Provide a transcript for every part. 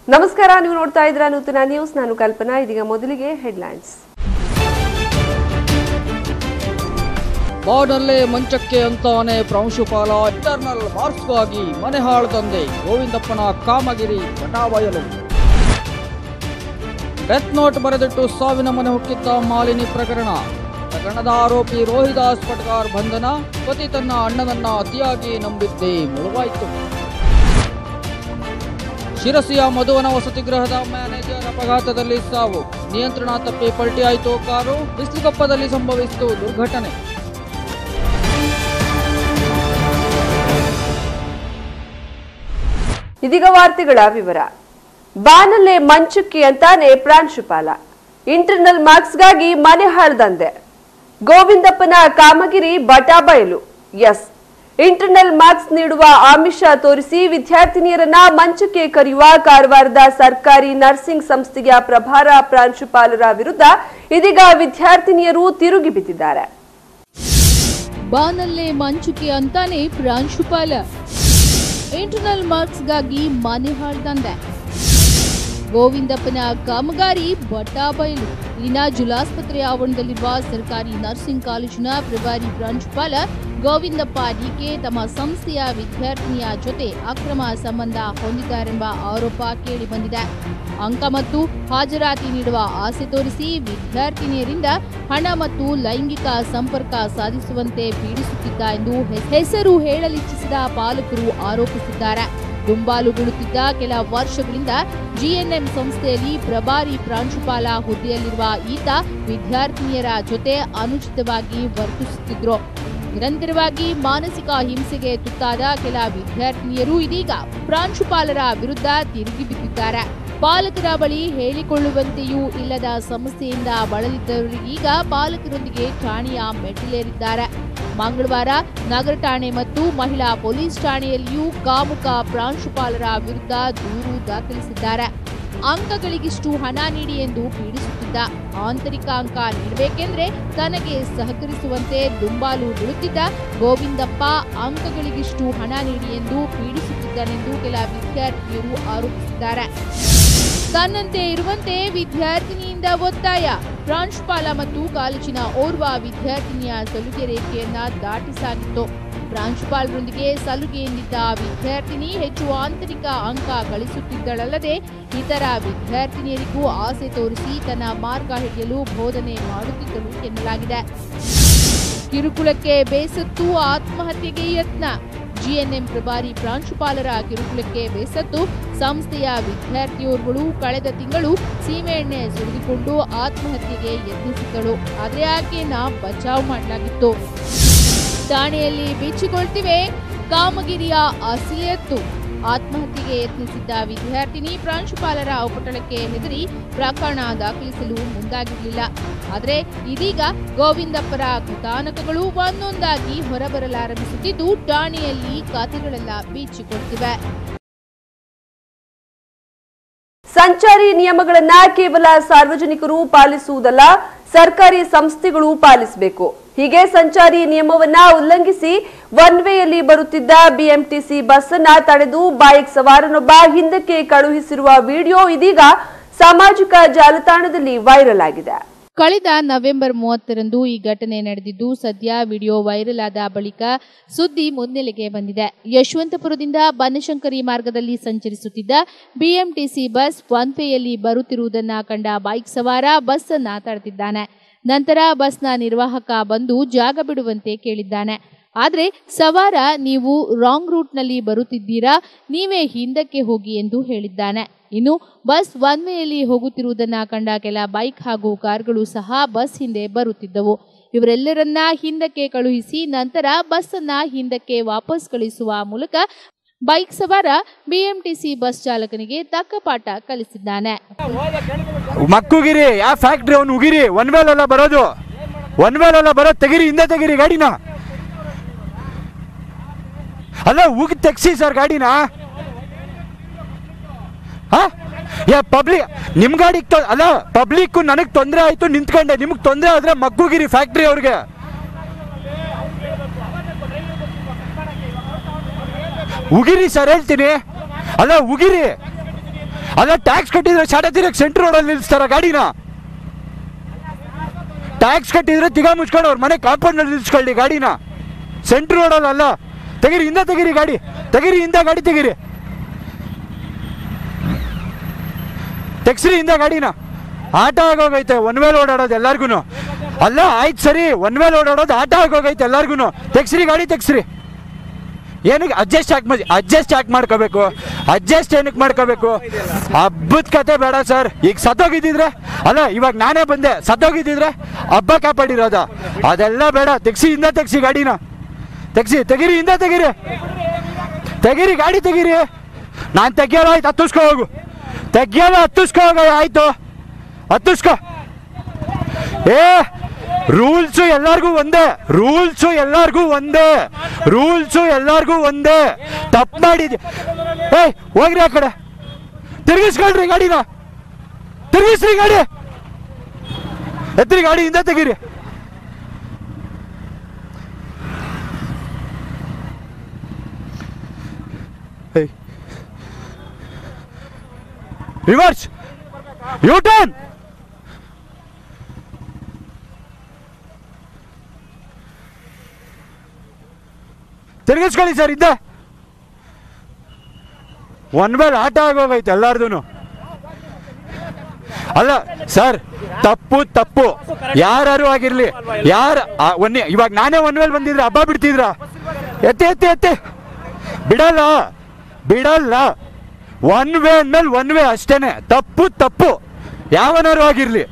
ನಮಸ್ಕಾರ ನೀವು ನೋಡ್ತಾ ಇದ್ರ ನೂತನ ನ್ಯೂಸ್ ನಾನು ಕಲ್ಪನಾ ಇದೀಗ ಮೊದಲಿಗೆ ಹೆಡ್ಲೈನ್ಸ್ ಬಾರ್ಡರ್ಲೆ ಮಂಚಕ್ಕೆ ಅಂತಾನೆ ಪ್ರಾಂಶುಪಾಲ ಇಂಟರ್ನಲ್ ಮಾರ್ಕ್ಸ್ಗಾಗಿ ಮನೆ ಹಾಳು ತಂದೆ ಗೋವಿಂದಪ್ಪನ ಕಾಮಗಿರಿ ಬಟಾಬಯಲು ಡೆತ್ ನೋಟ್ ಬರೆದಿಟ್ಟು ಸಾವಿನ ಮನೆ ಹೊಕ್ಕಿದ್ದ ಮಾಲಿನಿ ಪ್ರಕರಣ ಪ್ರಕರಣದ ಆರೋಪಿ ರೋಹಿದಾಸ್ ಪಟ್ಕಾರ್ ಬಂಧನ ಪತಿ ತನ್ನ ಅಣ್ಣನನ್ನ ಅತಿಯಾಗಿ ನಂಬಿದ್ದೇ ಮುಳುವಾಯಿತು ಶಿರಸಿಯ ಮಧುವನ ವಸತಿ ಗೃಹದ ಮ್ಯಾನೇಜರ್ ಅಪಘಾತದಲ್ಲಿ ಸಾವು ನಿಯಂತ್ರಣ ತಪ್ಪಿ ಪಲ್ಟಿಯಾಯಿತು ಕಾರು ಬಿಸಿಲುಕೊಪ್ಪದಲ್ಲಿ ಸಂಭವಿಸಿತು ದುರ್ಘಟನೆ ಇದೀಗ ವಾರ್ತೆಗಳ ವಿವರ ಬಾನಲ್ಲೇ ಮಂಚಕ್ಕೆ ಅಂತಾನೆ ಪ್ರಾಂಶುಪಾಲ ಇಂಟರ್ನಲ್ ಮಾರ್ಕ್ಸ್ಗಾಗಿ ಮನೆ ಹಾಳ್ದಂದೆ ಗೋವಿಂದಪ್ಪನ ಕಾಮಗಿರಿ ಬಟಾಬಯಲು ಎಸ್ ಇಂಟರ್ನಲ್ ಮಾರ್ಕ್ಸ್ ನೀಡುವ ಆಮಿಷ ತೋರಿಸಿ ವಿದ್ಯಾರ್ಥಿನಿಯರನ್ನ ಮಂಚಕ್ಕೆ ಕರೆಯುವ ಕಾರವಾರದ ಸರ್ಕಾರಿ ನರ್ಸಿಂಗ್ ಸಂಸ್ಥೆಯ ಪ್ರಭಾರ ಪ್ರಾಂಶುಪಾಲರ ವಿರುದ್ಧ ಇದೀಗ ವಿದ್ಯಾರ್ಥಿನಿಯರು ತಿರುಗಿ ಬಿದ್ದಿದ್ದಾರೆ ಬಾನಲ್ಲೇ ಮಂಚುಕೆ ಅಂತಾನೆ ಪ್ರಾಂಶುಪಾಲ ಇಂಟರ್ನಲ್ ಮಾರ್ಕ್ಸ್ಗಾಗಿ ಮನೆ ಹಾಳ್ದಂದೆ ಗೋವಿಂದಪ್ಪನ ಕಾಮಗಾರಿ ಬಟಾಬಯಲು ಇಲ್ಲಿನ ಜಿಲ್ಲಾಸ್ಪತ್ರೆ ಆವರಣದಲ್ಲಿರುವ ಸರ್ಕಾರಿ ನರ್ಸಿಂಗ್ ಕಾಲೇಜಿನ ಪ್ರಭಾರಿ ಪ್ರಾಂಶುಪಾಲ ಗೋವಿಂದಪ್ಪ ಡಿಕೆ ತಮ್ಮ ಸಂಸ್ಥೆಯ ವಿದ್ಯಾರ್ಥಿನಿಯ ಜೊತೆ ಅಕ್ರಮ ಸಂಬಂಧ ಹೊಂದಿದ್ದಾರೆಂಬ ಆರೋಪ ಕೇಳಿಬಂದಿದೆ ಅಂಕ ಮತ್ತು ಹಾಜರಾತಿ ನೀಡುವ ಆಸೆ ತೋರಿಸಿ ವಿದ್ಯಾರ್ಥಿನಿಯರಿಂದ ಹಣ ಮತ್ತು ಲೈಂಗಿಕ ಸಂಪರ್ಕ ಸಾಧಿಸುವಂತೆ ಪೀಡಿಸುತ್ತಿದ್ದ ಎಂದು ಹೆ- ಹೆಸರು ಹೇಳಲಿಚ್ಛಿಸಿದ ಪಾಲಕರು ಆರೋಪಿಸಿದ್ದಾರೆ ದುಂಬಾಲು ಬೀಳುತ್ತಿದ್ದ ಕೆಲ ವರ್ಷಗಳಿಂದ ಜಿಎನ್ಎಂ ಸಂಸ್ಥೆಯಲ್ಲಿ ಪ್ರಭಾರಿ ಪ್ರಾಂಶುಪಾಲ ಹುದ್ದೆಯಲ್ಲಿರುವ ಈತ ವಿದ್ಯಾರ್ಥಿನಿಯರ ಜೊತೆ ಅನುಚಿತವಾಗಿ ವರ್ತಿಸುತ್ತಿದ್ರು ನಿರಂತರವಾಗಿ ಮಾನಸಿಕ ಹಿಂಸೆಗೆ ತುತ್ತಾದ ಕೆಲ ವಿದ್ಯಾರ್ಥಿನಿಯರು ಇದೀಗ ಪ್ರಾಂಶುಪಾಲರ ವಿರುದ್ಧ ತಿರುಗಿ ಬಿದ್ದಿದ್ದಾರೆ ಪಾಲಕರ ಬಳಿ ಹೇಳಿಕೊಳ್ಳುವಂತೆಯೂ ಇಲ್ಲದ ಸಮಸ್ಯೆಯಿಂದ ಬಳಲಿದ್ದವರಿಗೀಗ ಪಾಲಕರೊಂದಿಗೆ ಠಾಣೆಯ ಮೆಟ್ಟಿಲೇರಿದ್ದಾರೆ ಮಂಗಳವಾರ ನಗರ ಠಾಣೆ ಮತ್ತು ಮಹಿಳಾ ಪೊಲೀಸ್ ಠಾಣೆಯಲ್ಲಿಯೂ ಕಾಮುಕ ಪ್ರಾಂಶುಪಾಲರ ವಿರುದ್ಧ ದೂರು ದಾಖಲಿಸಿದ್ದಾರೆ ಅಂಕಗಳಿಗಿಷ್ಟು ಹಣ ನೀಡಿ ಎಂದು ಪೀಡಿಸುತ್ತಿದ್ದ ಆಂತರಿಕ ಅಂಕ ನೀಡಬೇಕೆಂದ್ರೆ ತನಗೆ ಸಹಕರಿಸುವಂತೆ ದುಂಬಾಲು ಬೀಳುತ್ತಿದ್ದ ಗೋವಿಂದಪ್ಪ ಅಂಕಗಳಿಗಿಷ್ಟು ಹಣ ನೀಡಿ ಎಂದು ಪೀಡಿಸುತ್ತಿದ್ದನೆಂದು ಕೆಲ ವಿದ್ಯಾರ್ಥಿನಿಯರು ಆರೋಪಿಸಿದ್ದಾರೆ ತನ್ನಂತೆ ಇರುವಂತೆ ವಿದ್ಯಾರ್ಥಿನಿಯಿಂದ ಒತ್ತಾಯ ಪ್ರಾಂಶುಪಾಲ ಮತ್ತು ಕಾಲೇಜಿನ ಓರ್ವ ವಿದ್ಯಾರ್ಥಿನಿಯ ಸಲುಗೆ ರೇಖೆಯನ್ನ ದಾಟಿಸಾಗಿತ್ತು ಪ್ರಾಂಶುಪಾಲರೊಂದಿಗೆ ಸಲುಗೆ ಎಂದಿದ್ದ ಆ ವಿದ್ಯಾರ್ಥಿನಿ ಹೆಚ್ಚು ಆಂತರಿಕ ಅಂಕ ಗಳಿಸುತ್ತಿದ್ದಳಲ್ಲದೆ ಇತರ ವಿದ್ಯಾರ್ಥಿನಿಯರಿಗೂ ಆಸೆ ತೋರಿಸಿ ತನ್ನ ಮಾರ್ಗ ಹಿಡಿಯಲು ಬೋಧನೆ ಮಾಡುತ್ತಿದ್ದಳು ಎನ್ನಲಾಗಿದೆ ಕಿರುಕುಳಕ್ಕೆ ಬೇಸತ್ತು ಆತ್ಮಹತ್ಯೆಗೆ ಯತ್ನ ಜಿಎನ್ಎಂ ಪ್ರಭಾರಿ ಪ್ರಾಂಶುಪಾಲರ ಕಿರುಕುಳಕ್ಕೆ ಬೇಸತ್ತು ಸಂಸ್ಥೆಯ ವಿದ್ಯಾರ್ಥಿಯೋರ್ವಳು ಕಳೆದ ತಿಂಗಳು ಸೀಮೆಎಣ್ಣೆ ಸುರಿದುಕೊಂಡು ಆತ್ಮಹತ್ಯೆಗೆ ಯತ್ನಿಸಿದ್ದಳು ಆದರೆ ಆಕೆಯನ್ನ ಬಚಾವ್ ಮಾಡಲಾಗಿತ್ತು ಠಾಣೆಯಲ್ಲಿ ಬಿಚ್ಚಿಕೊಳ್ತಿವೆ ಕಾಮಗಿರಿಯ ಅಸಿಯತ್ತು ಆತ್ಮಹತ್ಯೆಗೆ ಯತ್ನಿಸಿದ್ದ ವಿದ್ಯಾರ್ಥಿನಿ ಪ್ರಾಂಶುಪಾಲರ ಉಪಟಳಕ್ಕೆ ಹೆದರಿ ಪ್ರಕರಣ ದಾಖಲಿಸಲು ಮುಂದಾಗಿರಲಿಲ್ಲ ಆದರೆ ಇದೀಗ ಗೋವಿಂದಪ್ಪರ ಕಥಾನಕಗಳು ಒಂದೊಂದಾಗಿ ಹೊರಬರಲಾರಂಭಿಸುತ್ತಿದ್ದು ಠಾಣೆಯಲ್ಲಿ ಖಾತೆಗಳೆಲ್ಲ ಬೀಚಿಕೊಳ್ತಿವೆ ಸಂಚಾರಿ ನಿಯಮಗಳನ್ನ ಕೇವಲ ಸಾರ್ವಜನಿಕರು ಪಾಲಿಸುವುದಲ್ಲ ಸರ್ಕಾರಿ ಸಂಸ್ಥೆಗಳು ಪಾಲಿಸಬೇಕು ಹೀಗೆ ಸಂಚಾರಿ ನಿಯಮವನ್ನ ಉಲ್ಲಂಘಿಸಿ ಒನ್ ವೇಯಲ್ಲಿ ಬರುತ್ತಿದ್ದ ಬಿಎಂಟಿಸಿ ಬಸ್ ಅನ್ನ ತಡೆದು ಬೈಕ್ ಸವಾರನೊಬ್ಬ ಹಿಂದಕ್ಕೆ ಕಳುಹಿಸಿರುವ ವಿಡಿಯೋ ಇದೀಗ ಸಾಮಾಜಿಕ ಜಾಲತಾಣದಲ್ಲಿ ವೈರಲ್ ಆಗಿದೆ ಕಳೆದ ನವೆಂಬರ್ ಮೂವತ್ತರಂದು ಈ ಘಟನೆ ನಡೆದಿದ್ದು ಸದ್ಯ ವಿಡಿಯೋ ವೈರಲ್ ಆದ ಬಳಿಕ ಸುದ್ದಿ ಮುನ್ನೆಲೆಗೆ ಬಂದಿದೆ ಯಶವಂತಪುರದಿಂದ ಬನಶಂಕರಿ ಮಾರ್ಗದಲ್ಲಿ ಸಂಚರಿಸುತ್ತಿದ್ದ ಬಿಎಂಟಿಸಿ ಬಸ್ ಒನ್ ವೇಯಲ್ಲಿ ಬರುತ್ತಿರುವುದನ್ನ ಕಂಡ ಬೈಕ್ ಸವಾರ ಬಸ್ ಅನ್ನ ತಡೆದಿದ್ದಾನೆ ನಂತರ ಬಸ್ನ ನಿರ್ವಾಹಕ ಬಂದು ಜಾಗ ಬಿಡುವಂತೆ ಕೇಳಿದ್ದಾನೆ ಆದರೆ ಸವಾರ ನೀವು ರಾಂಗ್ ರೂಟ್ನಲ್ಲಿ ಬರುತ್ತಿದ್ದೀರಾ ನೀವೇ ಹಿಂದಕ್ಕೆ ಹೋಗಿ ಎಂದು ಹೇಳಿದ್ದಾನೆ ಇನ್ನು ಬಸ್ ಒನ್ ವೇಯಲ್ಲಿ ಹೋಗುತ್ತಿರುವುದನ್ನ ಕಂಡ ಕೆಲ ಬೈಕ್ ಹಾಗೂ ಕಾರ್ಗಳು ಸಹ ಬಸ್ ಹಿಂದೆ ಬರುತ್ತಿದ್ದವು ಇವರೆಲ್ಲರನ್ನ ಹಿಂದಕ್ಕೆ ಕಳುಹಿಸಿ ನಂತರ ಬಸ್ ಅನ್ನ ಹಿಂದಕ್ಕೆ ವಾಪಸ್ ಕಳುಹಿಸುವ ಮೂಲಕ ಬೈಕ್ ಸವಾರ ಬಿಎಂಟಿಸಿ ಬಸ್ ಚಾಲಕನಿಗೆ ತಕ್ಕ ಪಾಠ ಕಲಿಸಿದ್ದಾನೆ ಮಕ್ಕುಗಿರಿ ಯಾವ ಫ್ಯಾಕ್ಟ್ರಿ ಅವ್ನು ಉಗಿರಿ ಒನ್ ವೇಲ್ ಅಲ್ಲ ಬರೋದು ಒನ್ ವೇಲ್ ಅಲ್ಲ ಬರೋದು ತೆಗಿರಿ ಹಿಂದೆ ತೆಗಿರಿ ಗಾಡಿನ ಅಲ್ಲ ಉಗಿ ತೆಗ್ಸಿ ಸರ್ ಗಾಡಿನ ಹಾ ಯಾ ಪಬ್ಲಿಕ್ ನಿಮ್ ಗಾಡಿಗೆ ಅಲ್ಲ ಪಬ್ಲಿಕ್ ನನಗೆ ತೊಂದರೆ ಆಯ್ತು ನಿಂತ್ಕೊಂಡೆ ನಿಮ್ಗೆ ತೊಂದರೆ ಆದ್ರೆ ಮಕ್ಕುಗಿರಿ ಫ್ಯಾಕ್ಟ್ರಿ ಅವ್ರಿಗೆ ಉಗಿರಿ ಸರ್ ಹೇಳ್ತೀನಿ ಅಲ್ಲ ಉಗಿರಿ ಅಲ್ಲ ಟ್ಯಾಕ್ಸ್ ಕಟ್ಟಿದ್ರೆ ಶಾಟತಿರಕ್ಕೆ ಸೆಂಟ್ರ್ ರೋಡಲ್ಲಿ ನಿಲ್ಲಿಸ್ತಾರ ಗಾಡಿನ ಟ್ಯಾಕ್ಸ್ ಕಟ್ಟಿದ್ರೆ ತಿಗ ಮುಚ್ಕೊಂಡು ಅವ್ರ ಮನೆ ಕಾಂಪೌಂಡಲ್ಲಿ ನಿಲ್ಲಿಸ್ಕೊಳ್ಳಿ ಗಾಡಿನ ಸೆಂಟ್ರ್ ರೋಡಲ್ಲ ಅಲ್ಲ ತೆಗೀರಿ ಹಿಂದೆ ತೆಗೀರಿ ಗಾಡಿ ತೆಗೀರಿ ಹಿಂದೆ ಗಾಡಿ ತೆಗೀರಿ ತೆಗ್ಸ್ರಿ ಹಿಂದೆ ಗಾಡಿನ ಆಟ ಆಗೋಗೈತೆ ಒನ್ ವೇಲ್ ಓಡಾಡೋದು ಎಲ್ಲಾರ್ಗು ಅಲ್ಲ ಆಯ್ತು ಸರಿ ಒನ್ ವೇಲ್ ಓಡಾಡೋದು ಆಟ ಆಗೋಗೈತೆ ಎಲ್ಲಾರ್ಗು ತೆಗ್ಸ್ರಿ ಗಾಡಿ ತೆಗ್ಸ್ರಿ ಏನಕ್ಕೆ ಅಡ್ಜಸ್ಟ್ ಯಾಕೆ ಮಾಡಿ ಅಡ್ಜಸ್ಟ್ ಯಾಕೆ ಮಾಡ್ಕೋಬೇಕು ಅಡ್ಜಸ್ಟ್ ಏನಕ್ಕೆ ಮಾಡ್ಕೋಬೇಕು ಹಬ್ಬದ ಕತೆ ಬೇಡ ಸರ್ ಈಗ ಸತ್ತೋಗಿದ್ದಿದ್ರೆ ಅಲ್ಲ ಇವಾಗ ನಾನೇ ಬಂದೆ ಸತ್ತೋಗಿದ್ದಿದ್ರೆ ಹಬ್ಬ ಕಾಪಾಡಿರೋದ ಅದೆಲ್ಲ ಬೇಡ ತೆಗ್ಸಿ ಹಿಂದೆ ತೆಗ್ಸಿ ಗಾಡಿನ ತೆಗ್ಸಿ ತೆಗೀರಿ ಹಿಂದೆ ತೆಗೀರಿ ತೆಗೀರಿ ಗಾಡಿ ತೆಗೀರಿ ನಾನು ತೆಗಿಯೋಲ್ಲ ಆಯ್ತು ಹತ್ತಿಸ್ಕೊ ಹೋಗು ತೆಗಿಯೋಲ್ಲ ಹತ್ತಿಸ್ಕೊ ಹೋಗ ಆಯ್ತು ಹತ್ತಿಸ್ಕೊ ಏ ರೂಲ್ಸು ಎಲ್ಲಾರ್ಗೂ ಒಂದೇ ರೂಲ್ಸು ಎಲ್ಲಾರ್ಗೂ ಒಂದೇ ರೂಲ್ಸು ಎಲ್ಲಾರ್ಗೂ ಒಂದೇ ತಪ್ಪು ಮಾಡಿದ್ಯ ಏಯ್ ಹೋಗ್ರಿ ಆ ಕಡೆ ತಿರ್ಗಿಸ್ಕೊಳ್ರಿ ಗಾಡಿನ ತಿರ್ಗಿಸ್ರಿ ಗಾಡಿ ಎತ್ರಿ ಗಾಡಿ ಹಿಂದೆ ತೆಗೀರಿ ಏಯ್ ರಿವರ್ಸ್ ಯು ಟರ್ನ್ ತಿರ್ಗಿಸ್ಕೊಳ್ಳಿ ಸರ್ ಇದ್ದೆ ಒನ್ ವೇಲ್ ಆಟ ಆಗೋಗೈತೆ ಎಲ್ಲಾರ್ದು ಅಲ್ಲ ಸರ್ ತಪ್ಪು ತಪ್ಪು ಯಾರು ಆಗಿರ್ಲಿ ಯಾರ ಒನ್ನೆ ಇವಾಗ ನಾನೇ ಒನ್ ವೇಲ್ ಬಂದಿದ್ರೆ ಹಬ್ಬ ಬಿಡ್ತಿದ್ರ ಎತ್ತಿ ಎತ್ತಿ ಎತ್ತಿ ಬಿಡಲ್ಲ ಬಿಡಲ್ಲ ಒನ್ ವೇ ಅಂದ್ಮೇಲೆ ಒನ್ ವೇ ಅಷ್ಟೇನೆ ತಪ್ಪು ತಪ್ಪು ಯಾವನಾರು ಆಗಿರ್ಲಿ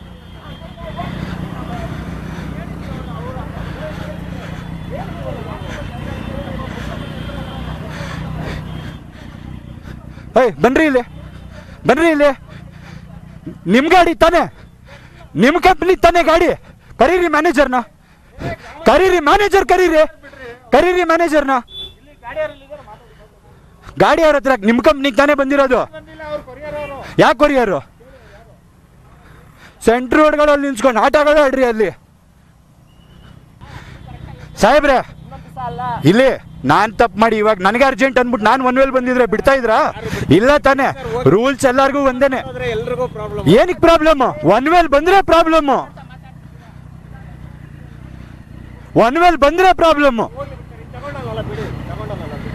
ಏಯ್ ಬನ್ರಿ ಇಲ್ಲಿ ಬನ್ರಿ ಇಲ್ಲಿ ನಿಮ್ಮ ಗಾಡಿ ತಾನೆ ನಿಮ್ಮ ಕಂಪ್ನಿ ತಾನೆ ಗಾಡಿ ಕರೀರಿ ಮ್ಯಾನೇಜರ್ನ ಕರೀರಿ ಮ್ಯಾನೇಜರ್ ಕರೀರಿ ಕರೀರಿ ಮ್ಯಾನೇಜರ್ನ ಗಾಡಿ ಅವ್ರ ಹತ್ರ ನಿಮ್ಮ ಕಂಪ್ನಿಗೆ ತಾನೇ ಬಂದಿರೋದು ಯಾಕೆ ಕೊರಿಯರು ಸೆಂಟ್ರ್ ರೋಡ್ಗಳಲ್ಲಿ ನಿಲ್ಸ್ಕೊಂಡು ಆಟ ಆಗೋದು ಆಡ್ರಿ ಅಲ್ಲಿ ಸಾಹೇಬ್ರೆ ಇಲ್ಲಿ ನಾನ್ ತಪ್ಪು ಮಾಡಿ ಇವಾಗ ನನಗೆ ಅರ್ಜೆಂಟ್ ಅಂದ್ಬಿಟ್ಟು ನಾನು ಒನ್ ವೇಲ್ ಬಂದಿದ್ರೆ ಬಿಡ್ತಾ ಇದ್ರಾ ಇಲ್ಲ ತಾನೆ ರೂಲ್ಸ್ ಎಲ್ಲಾರ್ಗೂ ಒಂದೇನೆ ಎಲ್ರಿಗೂ ಪ್ರಾಬ್ಲಮ್ ಏನಕ್ಕೆ ಪ್ರಾಬ್ಲಮ್ ಒನ್ ವೇಲ್ ಬಂದ್ರೆ ಪ್ರಾಬ್ಲಮ್ ಒನ್ ವೇಲ್ ಬಂದ್ರೆ ಪ್ರಾಬ್ಲಮ್ ತಗೊಂಡಲ್ಲ ಬಿಡಿ ತಗೊಂಡಲ್ಲ ಬಿಡಿ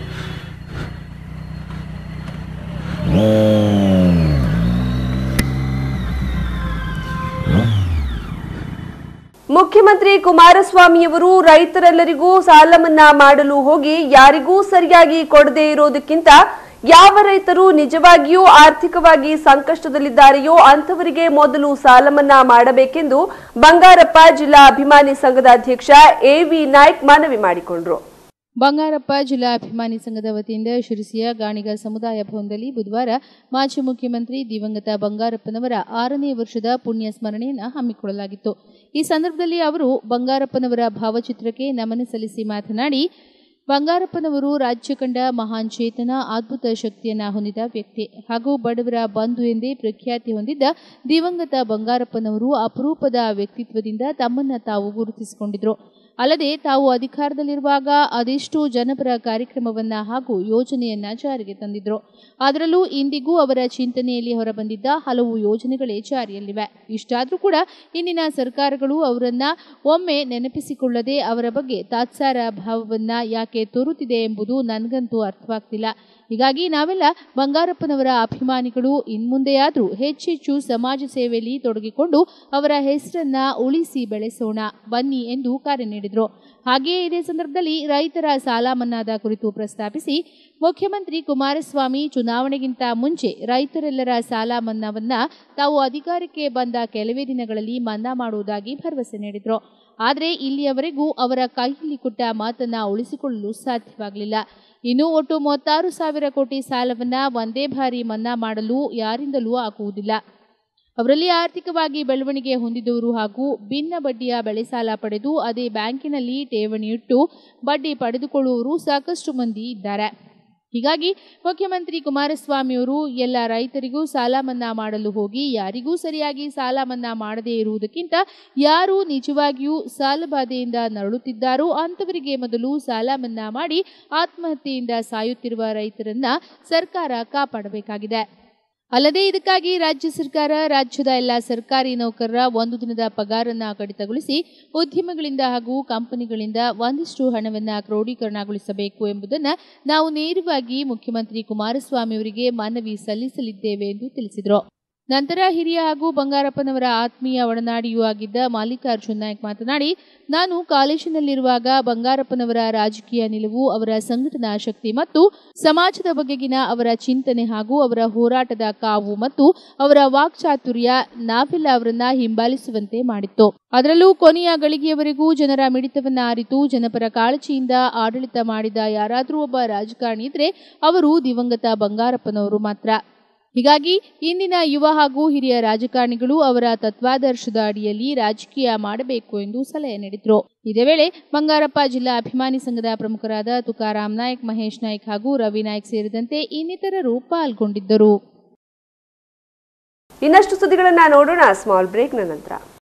ಮುಖ್ಯಮಂತ್ರಿ ಕುಮಾರಸ್ವಾಮಿಯವರು ರೈತರೆಲ್ಲರಿಗೂ ಸಾಲ ಮನ್ನಾ ಮಾಡಲು ಹೋಗಿ ಯಾರಿಗೂ ಸರಿಯಾಗಿ ಕೊಡದೇ ಇರೋದಕ್ಕಿಂತ ಯಾವ ರೈತರು ನಿಜವಾಗಿಯೂ ಆರ್ಥಿಕವಾಗಿ ಸಂಕಷ್ಟದಲ್ಲಿದ್ದಾರೆಯೋ ಅಂತವರಿಗೆ ಮೊದಲು ಸಾಲ ಮನ್ನಾ ಮಾಡಬೇಕೆಂದು ಬಂಗಾರಪ್ಪ ಜಿಲ್ಲಾ ಅಭಿಮಾನಿ ಸಂಘದ ಅಧ್ಯಕ್ಷ ಎವಿ ನಾಯ್ಕ್ ಮನವಿ ಮಾಡಿಕೊಂಡ್ರು ಬಂಗಾರಪ್ಪ ಜಿಲ್ಲಾ ಅಭಿಮಾನಿ ಸಂಘದ ವತಿಯಿಂದ ಶಿರಸಿಯ ಗಾಣಿಗ ಸಮುದಾಯ ಭವನದಲ್ಲಿ ಬುಧವಾರ ಮಾಜಿ ಮುಖ್ಯಮಂತ್ರಿ ದಿವಂಗತ ಬಂಗಾರಪ್ಪನವರ ಆರನೇ ವರ್ಷದ ಪುಣ್ಯ ಸ್ಮರಣೆಯನ್ನು ಹಮ್ಮಿಕೊಳ್ಳಲಾಗಿತ್ತು ಈ ಸಂದರ್ಭದಲ್ಲಿ ಅವರು ಬಂಗಾರಪ್ಪನವರ ಭಾವಚಿತ್ರಕ್ಕೆ ನಮನ ಸಲ್ಲಿಸಿ ಮಾತನಾಡಿ ಬಂಗಾರಪ್ಪನವರು ರಾಜ್ಯ ಕಂಡ ಮಹಾನ್ ಚೇತನ ಅದ್ಭುತ ಶಕ್ತಿಯನ್ನ ಹೊಂದಿದ ವ್ಯಕ್ತಿ ಹಾಗೂ ಬಡವರ ಬಂಧು ಎಂದೇ ಪ್ರಖ್ಯಾತಿ ಹೊಂದಿದ್ದ ದಿವಂಗತ ಬಂಗಾರಪ್ಪನವರು ಅಪರೂಪದ ವ್ಯಕ್ತಿತ್ವದಿಂದ ತಮ್ಮನ್ನ ತಾವು ಗುರುತಿಸಿಕೊಂಡಿದ್ರು ಅಲ್ಲದೆ ತಾವು ಅಧಿಕಾರದಲ್ಲಿರುವಾಗ ಅದೆಷ್ಟೋ ಜನಪರ ಕಾರ್ಯಕ್ರಮವನ್ನ ಹಾಗೂ ಯೋಜನೆಯನ್ನ ಜಾರಿಗೆ ತಂದಿದ್ರು ಅದರಲ್ಲೂ ಇಂದಿಗೂ ಅವರ ಚಿಂತನೆಯಲ್ಲಿ ಹೊರಬಂದಿದ್ದ ಹಲವು ಯೋಜನೆಗಳೇ ಜಾರಿಯಲ್ಲಿವೆ ಇಷ್ಟಾದರೂ ಕೂಡ ಇಂದಿನ ಸರ್ಕಾರಗಳು ಅವರನ್ನ ಒಮ್ಮೆ ನೆನಪಿಸಿಕೊಳ್ಳದೆ ಅವರ ಬಗ್ಗೆ ತಾತ್ಸಾರ ಭಾವವನ್ನ ಯಾಕೆ ತೋರುತ್ತಿದೆ ಎಂಬುದು ನನಗಂತೂ ಅರ್ಥವಾಗ್ತಿಲ್ಲ ಹೀಗಾಗಿ ನಾವೆಲ್ಲ ಬಂಗಾರಪ್ಪನವರ ಅಭಿಮಾನಿಗಳು ಇನ್ಮುಂದೆಯಾದರೂ ಹೆಚ್ಚೆಚ್ಚು ಸಮಾಜ ಸೇವೆಯಲ್ಲಿ ತೊಡಗಿಕೊಂಡು ಅವರ ಹೆಸರನ್ನ ಉಳಿಸಿ ಬೆಳೆಸೋಣ ಬನ್ನಿ ಎಂದು ಕರೆ ನೀಡಿದರು ಹಾಗೆಯೇ ಇದೇ ಸಂದರ್ಭದಲ್ಲಿ ರೈತರ ಸಾಲ ಮನ್ನಾದ ಕುರಿತು ಪ್ರಸ್ತಾಪಿಸಿ ಮುಖ್ಯಮಂತ್ರಿ ಕುಮಾರಸ್ವಾಮಿ ಚುನಾವಣೆಗಿಂತ ಮುಂಚೆ ರೈತರೆಲ್ಲರ ಸಾಲ ಮನ್ನಾವನ್ನ ತಾವು ಅಧಿಕಾರಕ್ಕೆ ಬಂದ ಕೆಲವೇ ದಿನಗಳಲ್ಲಿ ಮನ್ನಾ ಮಾಡುವುದಾಗಿ ಭರವಸೆ ನೀಡಿದರು ಆದರೆ ಇಲ್ಲಿಯವರೆಗೂ ಅವರ ಕೈಯಲ್ಲಿ ಕೊಟ್ಟ ಮಾತನ್ನ ಉಳಿಸಿಕೊಳ್ಳಲು ಸಾಧ್ಯವಾಗಲಿಲ್ಲ ಇನ್ನು ಒಟ್ಟು ಮೂವತ್ತಾರು ಸಾವಿರ ಕೋಟಿ ಸಾಲವನ್ನ ಒಂದೇ ಬಾರಿ ಮನ್ನಾ ಮಾಡಲು ಯಾರಿಂದಲೂ ಆಗುವುದಿಲ್ಲ ಅವರಲ್ಲಿ ಆರ್ಥಿಕವಾಗಿ ಬೆಳವಣಿಗೆ ಹೊಂದಿದವರು ಹಾಗೂ ಭಿನ್ನ ಬಡ್ಡಿಯ ಬೆಳೆ ಸಾಲ ಪಡೆದು ಅದೇ ಬ್ಯಾಂಕಿನಲ್ಲಿ ಠೇವಣಿ ಇಟ್ಟು ಬಡ್ಡಿ ಪಡೆದುಕೊಳ್ಳುವವರು ಸಾಕಷ್ಟು ಮಂದಿ ಇದ್ದಾರೆ ಹೀಗಾಗಿ ಮುಖ್ಯಮಂತ್ರಿ ಕುಮಾರಸ್ವಾಮಿಯವರು ಎಲ್ಲ ರೈತರಿಗೂ ಸಾಲ ಮನ್ನಾ ಮಾಡಲು ಹೋಗಿ ಯಾರಿಗೂ ಸರಿಯಾಗಿ ಸಾಲ ಮನ್ನಾ ಮಾಡದೇ ಇರುವುದಕ್ಕಿಂತ ಯಾರು ನಿಜವಾಗಿಯೂ ಸಾಲಬಾಧೆಯಿಂದ ನರಳುತ್ತಿದ್ದಾರೋ ಅಂಥವರಿಗೆ ಮೊದಲು ಸಾಲ ಮನ್ನಾ ಮಾಡಿ ಆತ್ಮಹತ್ಯೆಯಿಂದ ಸಾಯುತ್ತಿರುವ ರೈತರನ್ನ ಸರ್ಕಾರ ಕಾಪಾಡಬೇಕಾಗಿದೆ ಅಲ್ಲದೆ ಇದಕ್ಕಾಗಿ ರಾಜ್ಯ ಸರ್ಕಾರ ರಾಜ್ಯದ ಎಲ್ಲ ಸರ್ಕಾರಿ ನೌಕರರ ಒಂದು ದಿನದ ಪಗಾರನ್ನ ಕಡಿತಗೊಳಿಸಿ ಉದ್ಯಮಗಳಿಂದ ಹಾಗೂ ಕಂಪನಿಗಳಿಂದ ಒಂದಿಷ್ಟು ಹಣವನ್ನ ಕ್ರೋಢೀಕರಣಗೊಳಿಸಬೇಕು ಎಂಬುದನ್ನು ನಾವು ನೇರವಾಗಿ ಮುಖ್ಯಮಂತ್ರಿ ಕುಮಾರಸ್ವಾಮಿ ಅವರಿಗೆ ಮನವಿ ಸಲ್ಲಿಸಲಿದ್ದೇವೆ ಎಂದು ತಿಳಿಸಿದರು ನಂತರ ಹಿರಿಯ ಹಾಗೂ ಬಂಗಾರಪ್ಪನವರ ಆತ್ಮೀಯ ಒಡನಾಡಿಯೂ ಆಗಿದ್ದ ಮಲ್ಲಿಕಾರ್ಜುನ್ ನಾಯ್ಕ್ ಮಾತನಾಡಿ ನಾನು ಕಾಲೇಜಿನಲ್ಲಿರುವಾಗ ಬಂಗಾರಪ್ಪನವರ ರಾಜಕೀಯ ನಿಲುವು ಅವರ ಸಂಘಟನಾ ಶಕ್ತಿ ಮತ್ತು ಸಮಾಜದ ಬಗೆಗಿನ ಅವರ ಚಿಂತನೆ ಹಾಗೂ ಅವರ ಹೋರಾಟದ ಕಾವು ಮತ್ತು ಅವರ ವಾಕ್ಚಾತುರ್ಯ ನಾವೆಲ್ಲ ಅವರನ್ನ ಹಿಂಬಾಲಿಸುವಂತೆ ಮಾಡಿತ್ತು ಅದರಲ್ಲೂ ಕೊನೆಯ ಗಳಿಗೆಯವರೆಗೂ ಜನರ ಮಿಡಿತವನ್ನ ಅರಿತು ಜನಪರ ಕಾಳಜಿಯಿಂದ ಆಡಳಿತ ಮಾಡಿದ ಯಾರಾದರೂ ಒಬ್ಬ ರಾಜಕಾರಣಿ ಇದ್ರೆ ಅವರು ದಿವಂಗತ ಬಂಗಾರಪ್ಪನವರು ಮಾತ್ರ ಹೀಗಾಗಿ ಇಂದಿನ ಯುವ ಹಾಗೂ ಹಿರಿಯ ರಾಜಕಾರಣಿಗಳು ಅವರ ತತ್ವಾದರ್ಶದ ಅಡಿಯಲ್ಲಿ ರಾಜಕೀಯ ಮಾಡಬೇಕು ಎಂದು ಸಲಹೆ ನೀಡಿದರು ಇದೇ ವೇಳೆ ಬಂಗಾರಪ್ಪ ಜಿಲ್ಲಾ ಅಭಿಮಾನಿ ಸಂಘದ ಪ್ರಮುಖರಾದ ತುಕಾರಾಮ್ ನಾಯ್ಕ್ ಮಹೇಶ್ ನಾಯ್ಕ್ ಹಾಗೂ ರವಿ ನಾಯ್ಕ್ ಸೇರಿದಂತೆ ಇನ್ನಿತರರು ಪಾಲ್ಗೊಂಡಿದ್ದರು ಇನ್ನಷ್ಟು ಸುದ್ದಿಗಳನ್ನ ನೋಡೋಣ ಸ್ಮಾಲ್ ಬ್ರೇಕ್ನ ನಂತರ